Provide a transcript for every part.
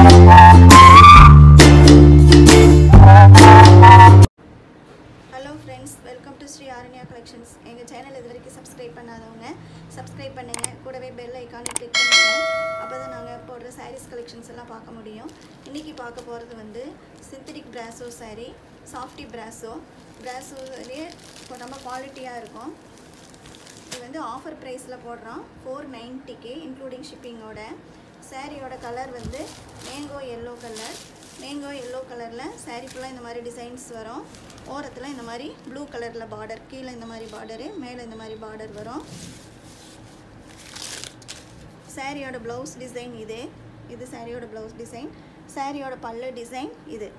hello friends welcome to Shri Aranya collections எங்கள் channel இது வரைக்கும் சப்ஸ்கிரைப் பண்ணாதவங்க சப்ஸ்கிரைப் பண்ணுங்கள் கூடவே பெல் ஐக்கானை கிளிக் பண்ணுங்கள் அப்போ தான் நாங்கள் போடுற சாரீஸ் கலெக்ஷன்ஸ் எல்லாம் பார்க்க முடியும் இன்றைக்கி பார்க்க போகிறது வந்து synthetic brasso saree softy brasso பிராசோலேயே இப்போ ரொம்ப குவாலிட்டியாக இருக்கும் இது வந்து ஆஃபர் ப்ரைஸில் போடுறோம் ஃபோர் நைன்ட்டிக்கு இன்க்ளூடிங் ஷிப்பிங்கோட சாரியோட கலர் வந்து mango yellow colour mango yellow கலரில் saree ஃபுல்லாக இந்த மாதிரி டிசைன்ஸ் வரும் ஓரத்தில் இந்த மாதிரி ப்ளூ கலரில் பார்டர் கீழே இந்த மாதிரி பார்டரு மேலே இந்த மாதிரி பார்டர் வரும் சாரியோட ப்ளவுஸ் டிசைன் இது இது சாரியோட ப்ளவுஸ் டிசைன் சாரியோட பல்லு டிசைன் இது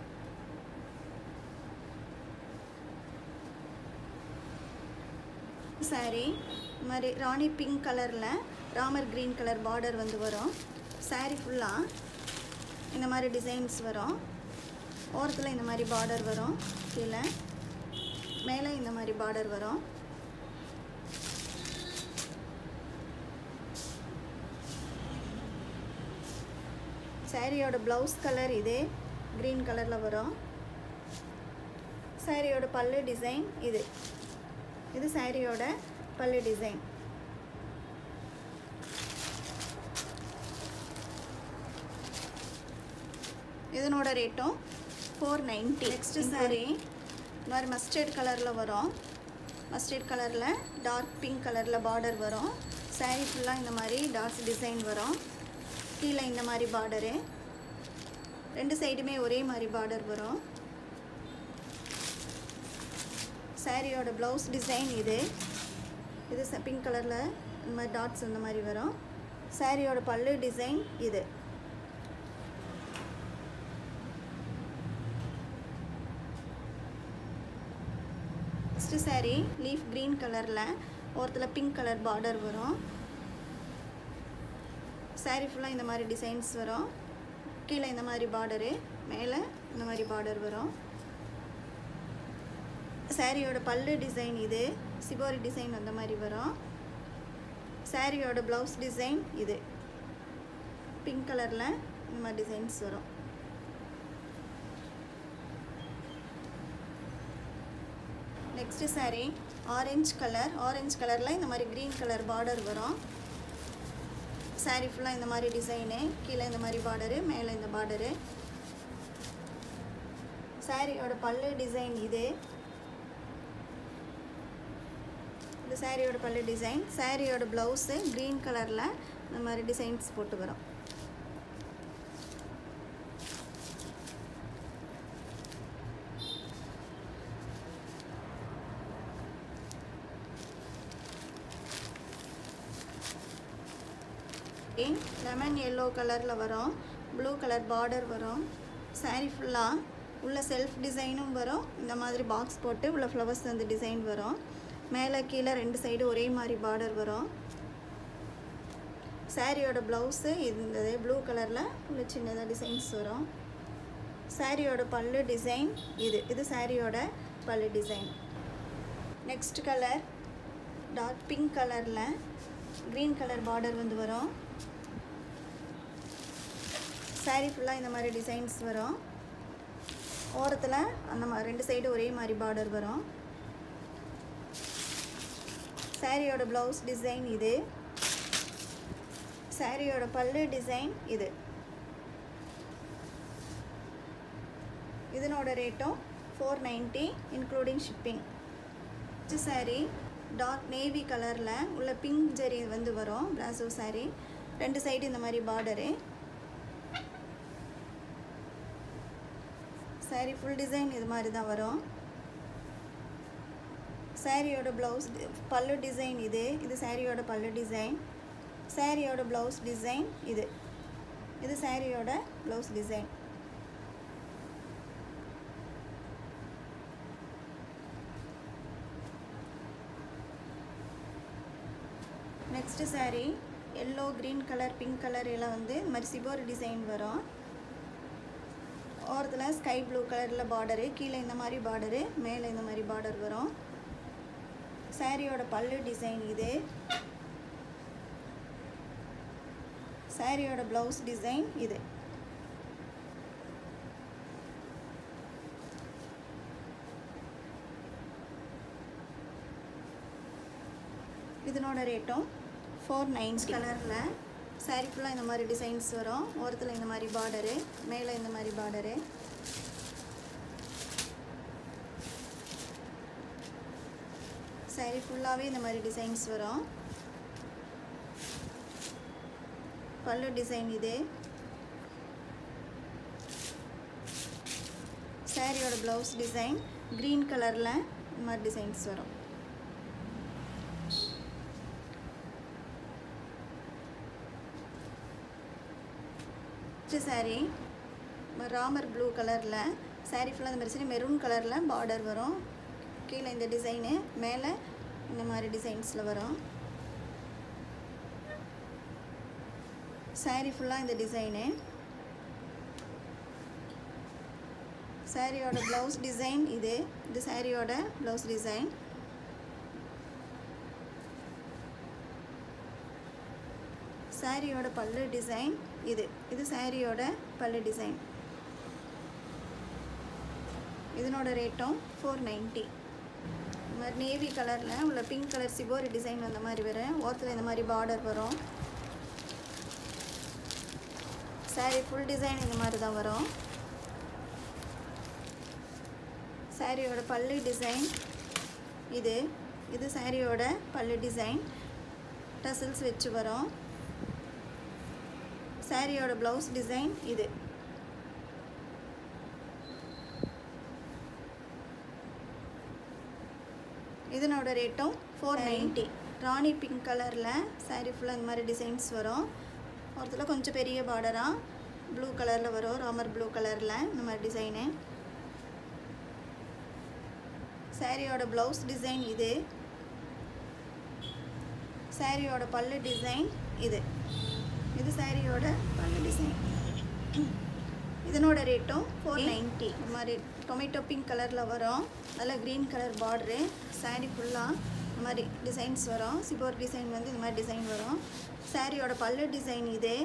saree இந்த மாதிரி ராணி பிங்க் கலரில் ராமர் க்ரீன் கலர் பார்டர் வந்து வரும் saree ஃபுல்லாக இந்த மாதிரி டிசைன்ஸ் வரும் ஓரத்தில் இந்த மாதிரி பார்டர் வரும் கீழே மேலே இந்த மாதிரி பார்டர் வரும் சாரியோட ப்ளவுஸ் கலர் இதே க்ரீன் கலரில் வரும் சாரியோட பல்லு டிசைன் இது இது சாரியோட பல்லு டிசைன் இதனோட ரேட்டும் ஃபோர் நைன்ட்டி நெக்ஸ்ட்டு சாரி இந்த மாதிரி மஸ்டர்ட் கலரில் வரும் மஸ்டர்ட் கலரில் டார்க் பிங்க் கலரில் பார்டர் வரும் saree ஃபுல்லாக இந்த மாதிரி டார்க் டிசைன் வரும் கீழே இந்த மாதிரி பார்டரு ரெண்டு சைடுமே ஒரே மாதிரி பார்டர் வரும் சாரியோட ப்ளவுஸ் டிசைன் இது இது பிங்க் கலரில் இந்த மாதிரி டாட்ஸ் இந்த மாதிரி வரும் சாரியோட பல்லு டிசைன் இது நெக்ஸ்ட்டு saree லீஃப் க்ரீன் கலரில் ஒருத்தில் பிங்க் கலர் பார்டர் வரும் saree ஃபுல்லாக இந்த மாதிரி டிசைன்ஸ் வரும் கீழே இந்த மாதிரி பார்டரு மேலே இந்த மாதிரி பார்டர் வரும் சாரியோட பல்லு டிசைன் இது சிபோரி டிசைன் அந்த மாதிரி வரும் சாரியோட ப்ளவுஸ் டிசைன் இது பிங்க் கலரில் இந்த மாதிரி டிசைன்ஸ் வரும் next saree orange colour orange கலரில் இந்த மாதிரி க்ரீன் கலர் பார்டர் வரும் saree ஃபுல்லாக இந்த மாதிரி டிசைனு கீழே இந்த மாதிரி பார்டரு மேலே இந்த பார்டரு சாரியோட பல்லு டிசைன் இது இந்த சாரியோட பல்லு டிசைன் சாரியோட ப்ளவுஸு க்ரீன் கலரில் இந்த மாதிரி டிசைன்ஸ் போட்டு வரும் லெமன் எல்லோ கலரில் வரும் ப்ளூ கலர் பார்டர் வரும் saree ஃபுல்லாக உள்ள செல்ஃப் டிசைனும் வரும் இந்த மாதிரி பாக்ஸ் போட்டு உள்ள ஃப்ளவர்ஸ் வந்து டிசைன் வரும் மேலே கீழே ரெண்டு சைடு ஒரே மாதிரி பார்டர் வரும் சாரியோட ப்ளவுஸு இந்த ப்ளூ கலரில் உள்ள சின்னதாக டிசைன்ஸ் வரும் சாரியோட பல்லு டிசைன் இது இது சாரியோட பல்லு design next colour dark pink கலரில் க்ரீன் கலர் பார்டர் வந்து வரும் saree ஃபுல்லாக இந்த மாதிரி டிசைன்ஸ் வரும் ஓரத்தில் அந்த மாதிரி ரெண்டு சைடு ஒரே மாதிரி பார்டர் வரும் சாரியோட ப்ளவுஸ் டிசைன் இது சாரியோட பல்லு டிசைன் இது இதனோட ரேட்டும் four ninety including shipping sari dark navy கலரில் உள்ள பிங்க் ஜெரி வந்து வரும் பிராசோ saree ரெண்டு சைடு இந்த மாதிரி பார்டரு saree ஃபுல் டிசைன் இது மாதிரி தான் வரும் சாரியோட ப்ளவுஸ் பல்லு டிசைன் இது இது சாரியோட பல்லு டிசைன் சாரியோட ப்ளவுஸ் டிசைன் இது இது சாரியோட blouse design next saree yellow green colour pink colour எல்லாம் வந்து இந்த மாதிரி சிபோர் டிசைன் வரும் ஓரத்தில் ஸ்கை ப்ளூ கலரில் பார்டரு கீழே இந்த மாதிரி பார்டரு மேலே இந்த மாதிரி பார்டர் வரும் சாரியோட பல்லு டிசைன் இது சாரியோட ப்ளவுஸ் டிசைன் இது இதனோட ரேட்டும் ஃபோர் நைன் கலரில் saree ஃபுல்லாக இந்த மாதிரி டிசைன்ஸ் வரும் ஓரத்தில் இந்த மாதிரி பார்டரு மேலே இந்த மாதிரி பார்டரு saree ஃபுல்லாகவே இந்த மாதிரி டிசைன்ஸ் வரும் பல்லு டிசைன் இது சாரியோட ப்ளவுஸ் டிசைன் க்ரீன் கலரில் இந்த மாதிரி டிசைன்ஸ் வரும் சாரி ராமர் ப்ளூ கலரில் சாரி ஃபுல்லாக இந்த மாதிரி சரி மெரூன் கலரில் பார்டர் வரும் கீழே இந்த டிசைனு மேலே இந்த மாதிரி டிசைன்ஸில் வரும் சாரி ஃபுல்லாக இந்த டிசைனு சாரியோட ப்ளவுஸ் டிசைன் இது இது சாரியோட ப்ளவுஸ் டிசைன் சாரியோட பல்லு டிசைன் இது இது சாரியோட பல்லு டிசைன் இதனோட ரேட்டும் ஃபோர் நைன்ட்டி இந்த மாதிரி நேவி கலரில் உள்ள பிங்க் கலர் சிபோரி டிசைன் வந்த மாதிரி வரும் ஓரத்தில் இந்த மாதிரி பார்டர் வரும் சாரி ஃபுல் டிசைன் இந்த மாதிரி தான் வரும் சாரியோட பல்லு டிசைன் இது இது சாரியோட பல்லு டிசைன் டசல்ஸ் வச்சு வரும் சாரியோட ப்ளவுஸ் டிசைன் இது இதனோட ரேட்டும் ஃபோர் நைன்ட்டி ராணி பிங்க் கலரில் சாரீ ஃபுல்லாக இந்த மாதிரி டிசைன்ஸ் வரும் ஒருத்தில் கொஞ்சம் பெரிய பார்டராக ப்ளூ கலரில் வரும் ராமர் ப்ளூ கலரில் இந்த மாதிரி டிசைனு சாரியோட ப்ளவுஸ் டிசைன் இது சாரியோட பல்லு டிசைன் இது இது சாரியோட பல்லு டிசைன் இதனோட ரேட்டும் ஃபோர் நைன்ட்டி இந்த மாதிரி டொமேட்டோ பிங்க் கலரில் வரும் அதில் க்ரீன் கலர் பார்டரு சாரீ ஃபுல்லாக இந்த மாதிரி டிசைன்ஸ் வரும் சிபோர் டிசைன் வந்து இந்த மாதிரி டிசைன் வரும் சாரியோட பல்லு டிசைன் இது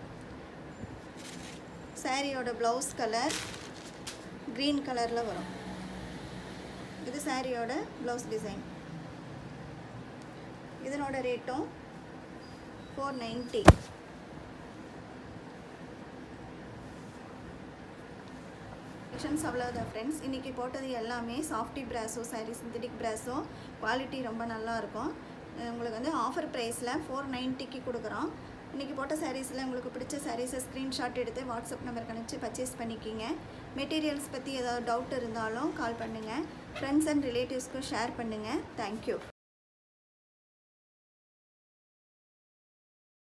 சாரியோட ப்ளவுஸ் கலர் க்ரீன் கலரில் வரும் இது சாரியோட ப்ளவுஸ் டிசைன் இதனோட ரேட்டும் ஃபோர் நைன்ட்டி கலெக்ஷன்ஸ் அவ்வளோதான் ஃப்ரெண்ட்ஸ் இன்றைக்கி போட்டது எல்லாமே softy brasso sari synthetic brasso quality ரொம்ப நல்லா இருக்கும் அஹ் உங்களுக்கு வந்து ஆஃபர் ப்ரைஸில் ஃபோர் நைன்ட்டிக்கு கொடுக்குறோம் இன்றைக்கி போட்ட சாரீஸில் உங்களுக்கு பிடிச்ச சாரீஸை ஸ்க்ரீன்ஷாட் எடுத்து வாட்ஸ்அப் நம்பர் கணிச்சு பர்ச்சேஸ் பண்ணிக்கிங்க மெட்டீரியல்ஸ் பற்றி ஏதாவது டவுட் இருந்தாலும் கால் பண்ணுங்கள் ஃப்ரெண்ட்ஸ் அண்ட் ரிலேட்டிவ்ஸ்க்கு ஷேர் பண்ணுங்கள் தேங்க்யூ